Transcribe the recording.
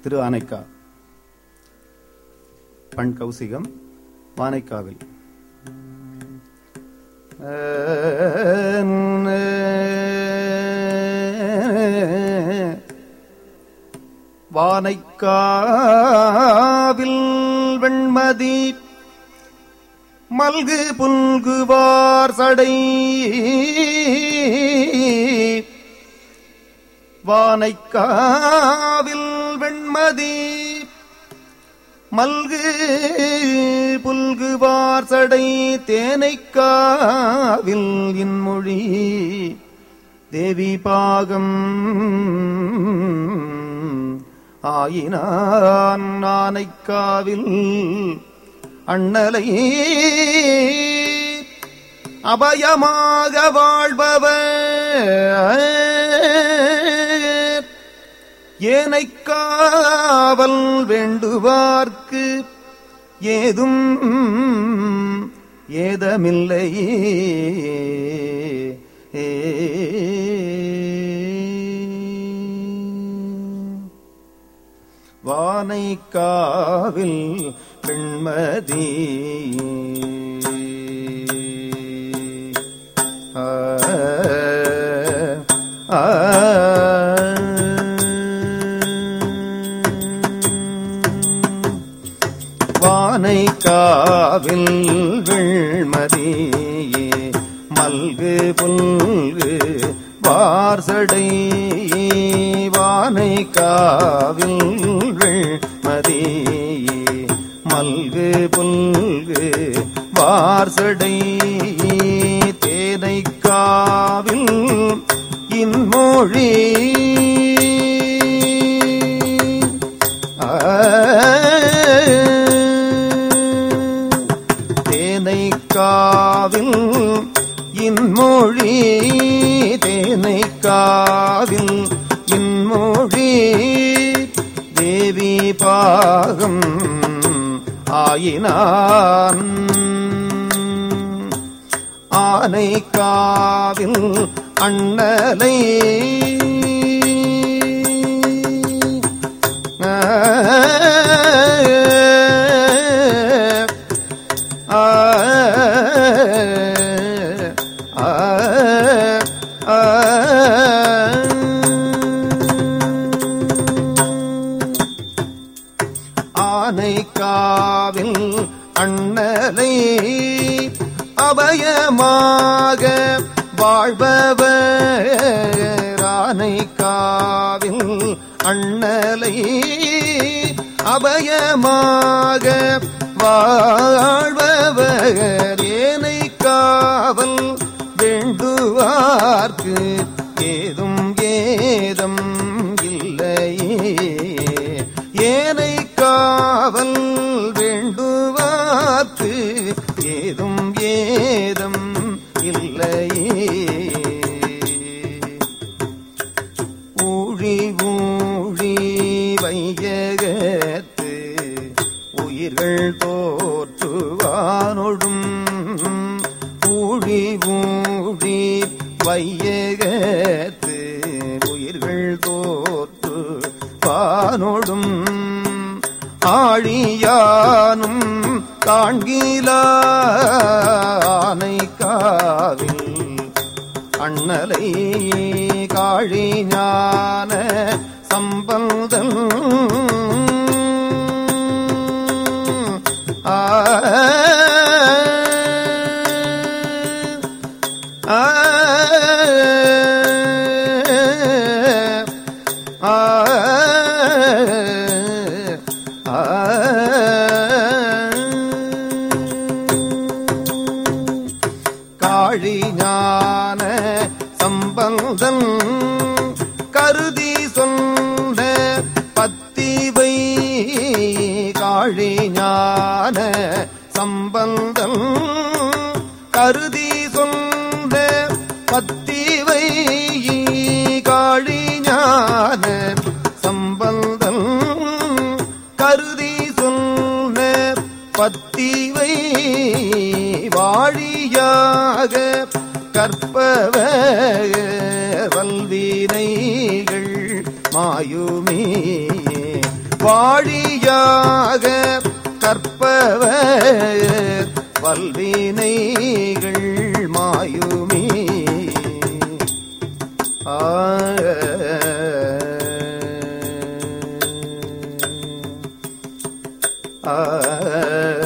திரு ஆனைக்கா பண் கௌசிகம் வானைக்காவில் வானைக்காவில் வெண்மதி மல்கு புல்குவார் சடை வானைக்காவில் வெண்மதி மல்கு புல்குவார் சடை தேனைக்காவில் இன்மொழி தேவி பாகம் ஆயினான் ஆனைக்காவில் அண்ணலை அபயமாக வாழ்பவர் ஏனைக் காவல் வேண்டுவார்க்கு ஏதும் ஏதமில்லை வானைக்காவில் பெண்மதி ஆ, ஆ, வானைக்காவில் வெள்மதியே மல்கு புல்கு வார்சடை வானைக்காவில் வெள்மதியே மல்கு புல்கு வார்சடை தேனைக்காவில் இன்மொழி தேனைக்காவில் இன்மொழி தேனைக்காவில் இன்மொழி தேவி பாகம் ஆயினான் ஆனைக்காவில் அண்ணலை ஆ, ஆ, ஆ, ஆனைக்காவில் அண்ணலை அபயமாக வாழ்பவர் ஆனைக்காவில் அண்ணலை அபயமாக வாழ்பவர் ஏனை காவல் வேண்டுவார்க்கு ஏதும் ஏதம் இல்லையே ஏனை காவல் வேண்டுவார்க்கு ஏதும் ஏதம் இல்லையே ஊழி ஊழி வையகத்து உயிர்கள் தோற்றுவானொடும் ஊழி ஊழி வையகத்து உயிர்கள் தோற்று வானொடும் ஆழியானும் காண்கிலானை காவில் அண்ணலை காழி ஞான சம்பந்தம் ஆ ஆ ஆ காழி ஞான சம்பந்தம் கருதி சொந்த பத்திவை காழி ஞான சம்பந்தம் கருதி சொந்த பத்திவை காழி ஞான சம்பந்தம் கருதி சொன்ன பத்திவை வாழியாக கற்பவ வல்வினைகள் மாயுமே வாழியாக கற்பவர் வல்வினைகள் மாயுமே ஆ